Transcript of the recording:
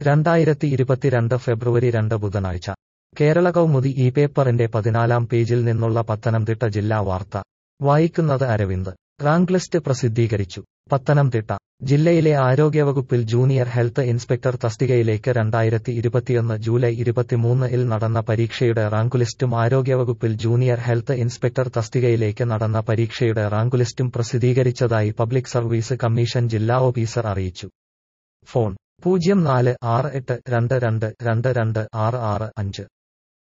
രണ്ടായിരത്തി ഇരുപത്തിരണ്ട് ഫെബ്രുവരി രണ്ട് ബുധനാഴ്ച കേരള കൗമുദി ഈ പേപ്പറിന്റെ പതിനാലാം പേജിൽ നിന്നുള്ള പത്തനംതിട്ട ജില്ലാ വാർത്ത വായിക്കുന്നത് അരവിന്ദ് റാങ്ക് ലിസ്റ്റ് പ്രസിദ്ധീകരിച്ചു പത്തനംതിട്ട ജില്ലയിലെ ആരോഗ്യവകുപ്പിൽ ജൂനിയർ ഹെൽത്ത് ഇൻസ്പെക്ടർ തസ്തികയിലേക്ക് രണ്ടായിരത്തി ഇരുപത്തിയൊന്ന് ജൂലൈ ഇരുപത്തിമൂന്ന് ഇൽ നടന്ന പരീക്ഷയുടെ റാങ്കുലിസ്റ്റും ആരോഗ്യവകുപ്പിൽ ജൂനിയർ ഹെൽത്ത് ഇൻസ്പെക്ടർ തസ്തികയിലേക്ക് നടന്ന പരീക്ഷയുടെ റാങ്കുലിസ്റ്റും പ്രസിദ്ധീകരിച്ചതായി പബ്ലിക് സർവീസ് കമ്മീഷൻ ജില്ലാ ഓഫീസർ അറിയിച്ചു ഫോൺ പൂജ്യം നാല് ആറ് എട്ട് രണ്ട് രണ്ട് രണ്ട് രണ്ട് ആറ് ആറ് അഞ്ച്